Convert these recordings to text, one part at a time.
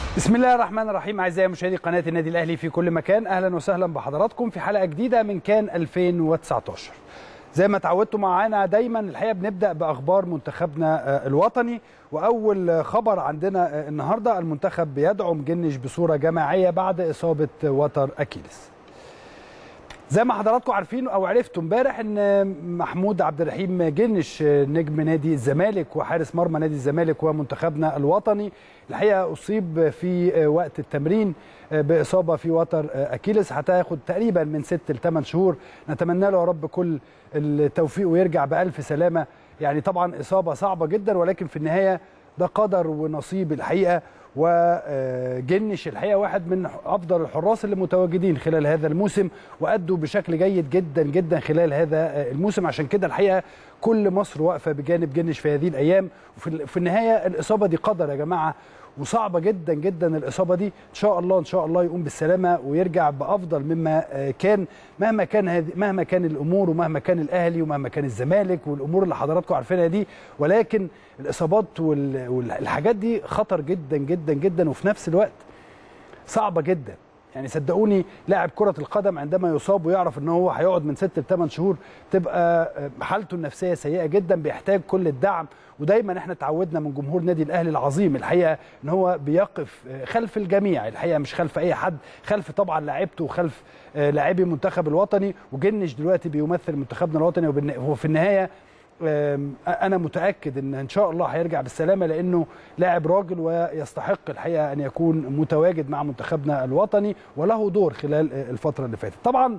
بسم الله الرحمن الرحيم اعزائي مشاهدي قناه النادي الاهلي في كل مكان اهلا وسهلا بحضراتكم في حلقه جديده من كان 2019 زي ما تعودتوا معانا دايما الحقيقه بنبدا باخبار منتخبنا الوطني واول خبر عندنا النهارده المنتخب بيدعم جنش بصوره جماعيه بعد اصابه وتر اكيلس زي ما حضراتكم عارفين او عرفتوا امبارح ان محمود عبد الرحيم جنش نجم نادي الزمالك وحارس مرمى نادي الزمالك ومنتخبنا الوطني الحقيقه اصيب في وقت التمرين باصابه في وتر اكيلس هتاخد تقريبا من 6 ل 8 شهور نتمنى له يا رب كل التوفيق ويرجع بالف سلامه يعني طبعا اصابه صعبه جدا ولكن في النهايه ده قدر ونصيب الحقيقه وجنش الحقيقه واحد من افضل الحراس اللي متواجدين خلال هذا الموسم وادوا بشكل جيد جدا جدا خلال هذا الموسم عشان كده الحقيقه كل مصر واقفه بجانب جنش في هذه الايام وفي النهايه الاصابه دي قدر يا جماعه وصعبه جدا جدا الاصابه دي ان شاء الله ان شاء الله يقوم بالسلامه ويرجع بافضل مما كان مهما كان هذه مهما كان الامور ومهما كان الاهلي ومهما كان الزمالك والامور اللي حضراتكم عارفينها دي ولكن الاصابات والحاجات دي خطر جدا جدا جدا وفي نفس الوقت صعبه جدا يعني صدقوني لاعب كره القدم عندما يصاب ويعرف ان هو هيقعد من 6 ل 8 شهور تبقى حالته النفسيه سيئه جدا بيحتاج كل الدعم ودايما احنا تعودنا من جمهور نادي الاهلي العظيم الحقيقه ان هو بيقف خلف الجميع الحقيقه مش خلف اي حد خلف طبعا لاعيبته وخلف لاعبي المنتخب الوطني وجنش دلوقتي بيمثل منتخبنا الوطني وفي النهايه انا متاكد ان ان شاء الله هيرجع بالسلامه لانه لاعب راجل ويستحق الحقيقه ان يكون متواجد مع منتخبنا الوطني وله دور خلال الفتره اللي فاتت طبعا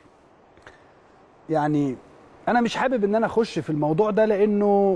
يعني انا مش حابب ان انا اخش في الموضوع ده لانه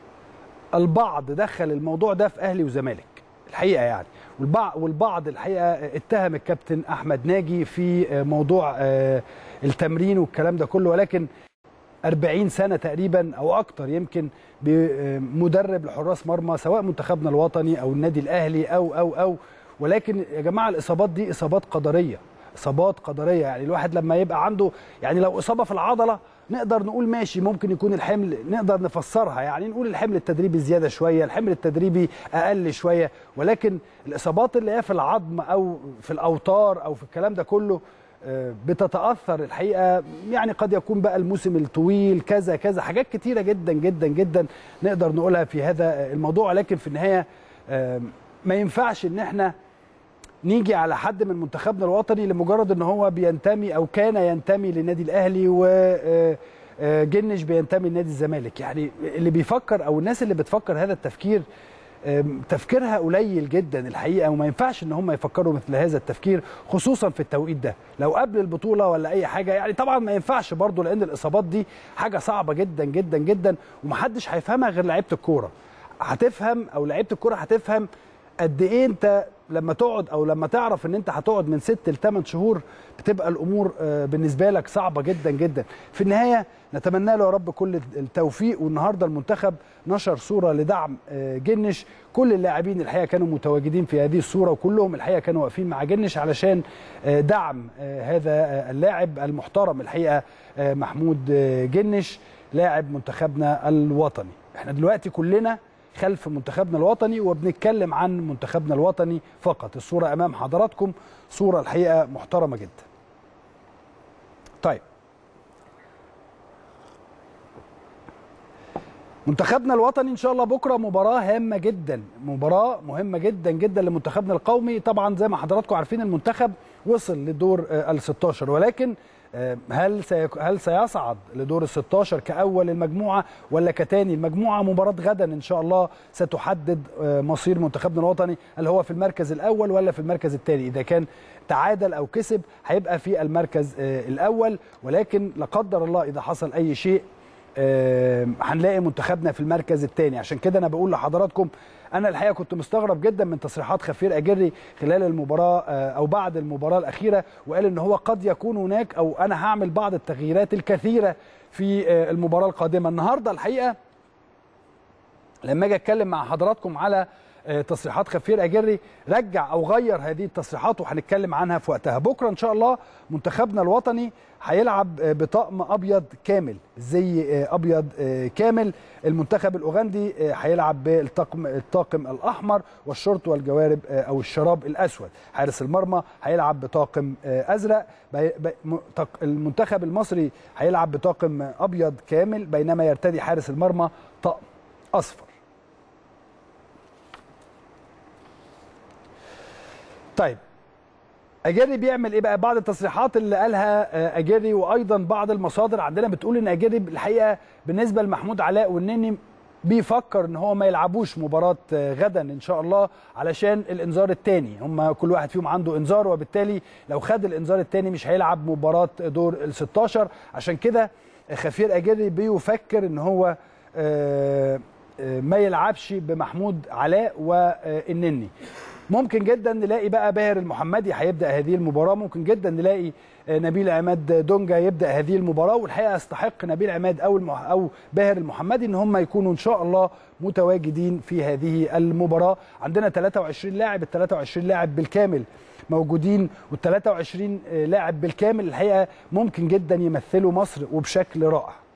البعض دخل الموضوع ده في اهلي وزمالك الحقيقه يعني والبعض والبعض الحقيقه اتهم الكابتن احمد ناجي في موضوع التمرين والكلام ده كله ولكن 40 سنه تقريبا او اكتر يمكن بمدرب لحراس مرمى سواء منتخبنا الوطني او النادي الاهلي او او او ولكن يا جماعه الاصابات دي اصابات قدريه اصابات قدريه يعني الواحد لما يبقى عنده يعني لو اصابه في العضله نقدر نقول ماشي ممكن يكون الحمل نقدر نفسرها يعني نقول الحمل التدريبي زياده شويه الحمل التدريبي اقل شويه ولكن الاصابات اللي هي في العظم او في الاوتار او في الكلام ده كله بتتاثر الحقيقه يعني قد يكون بقى الموسم الطويل كذا كذا حاجات كتيره جدا جدا جدا نقدر نقولها في هذا الموضوع لكن في النهايه ما ينفعش ان احنا نيجي على حد من منتخبنا الوطني لمجرد ان هو بينتمي او كان ينتمي للنادي الاهلي و جنش بينتمي لنادي الزمالك يعني اللي بيفكر او الناس اللي بتفكر هذا التفكير تفكيرها قليل جدا الحقيقه وما ينفعش ان هم يفكروا مثل هذا التفكير خصوصا في التوقيت ده لو قبل البطوله ولا اي حاجه يعني طبعا ما ينفعش برضه لان الاصابات دي حاجه صعبه جدا جدا جدا ومحدش هيفهمها غير لعيبه الكوره هتفهم او لعيبه الكوره هتفهم قد ايه انت لما تقعد او لما تعرف ان انت هتقعد من 6 ل 8 شهور بتبقى الامور بالنسبه لك صعبه جدا جدا في النهايه نتمنى له يا رب كل التوفيق والنهارده المنتخب نشر صوره لدعم جنش كل اللاعبين الحقيقه كانوا متواجدين في هذه الصوره وكلهم الحقيقه كانوا واقفين مع جنش علشان دعم هذا اللاعب المحترم الحقيقه محمود جنش لاعب منتخبنا الوطني احنا دلوقتي كلنا خلف منتخبنا الوطني وبنتكلم عن منتخبنا الوطني فقط الصورة أمام حضراتكم صورة الحقيقة محترمة جدا طيب منتخبنا الوطني ان شاء الله بكره مباراه هامه جدا مباراه مهمه جدا جدا لمنتخبنا القومي طبعا زي ما حضراتكم عارفين المنتخب وصل لدور ال 16 ولكن هل سيك... هل سيصعد لدور ال 16 كاول المجموعه ولا كتاني المجموعه مباراه غدا ان شاء الله ستحدد مصير منتخبنا الوطني هل هو في المركز الاول ولا في المركز الثاني اذا كان تعادل او كسب هيبقى في المركز الاول ولكن لا قدر الله اذا حصل اي شيء هنلاقي منتخبنا في المركز الثاني عشان كده انا بقول لحضراتكم انا الحقيقه كنت مستغرب جدا من تصريحات خفير اجري خلال المباراه او بعد المباراه الاخيره وقال ان هو قد يكون هناك او انا هعمل بعض التغييرات الكثيره في المباراه القادمه النهارده الحقيقه لما اجي اتكلم مع حضراتكم على تصريحات خفير اجري رجع او غير هذه التصريحات وهنتكلم عنها في وقتها بكره ان شاء الله منتخبنا الوطني هيلعب بطقم ابيض كامل زي ابيض كامل المنتخب الاوغندي هيلعب بالطقم الطاقم الاحمر والشورت والجوارب او الشراب الاسود حارس المرمى هيلعب بطاقم ازرق المنتخب المصري هيلعب بطاقم ابيض كامل بينما يرتدي حارس المرمى طقم اصفر طيب اجري بيعمل ايه بقى بعض التصريحات اللي قالها اجري وايضا بعض المصادر عندنا بتقول ان اجري الحقيقه بالنسبه لمحمود علاء والنني بيفكر ان هو ما يلعبوش مباراه غدا ان شاء الله علشان الانذار الثاني هم كل واحد فيهم عنده انذار وبالتالي لو خد الانذار الثاني مش هيلعب مباراه دور ال 16 عشان كده خفير اجري بيفكر ان هو ما يلعبش بمحمود علاء والنني ممكن جدا نلاقي بقى باهر المحمدي هيبدا هذه المباراه ممكن جدا نلاقي نبيل عماد دونجا يبدا هذه المباراه والحقيقه يستحق نبيل عماد او المح... او باهر المحمدي ان هم يكونوا ان شاء الله متواجدين في هذه المباراه عندنا 23 لاعب ال 23 لاعب بالكامل موجودين وال 23 لاعب بالكامل الحقيقه ممكن جدا يمثلوا مصر وبشكل رائع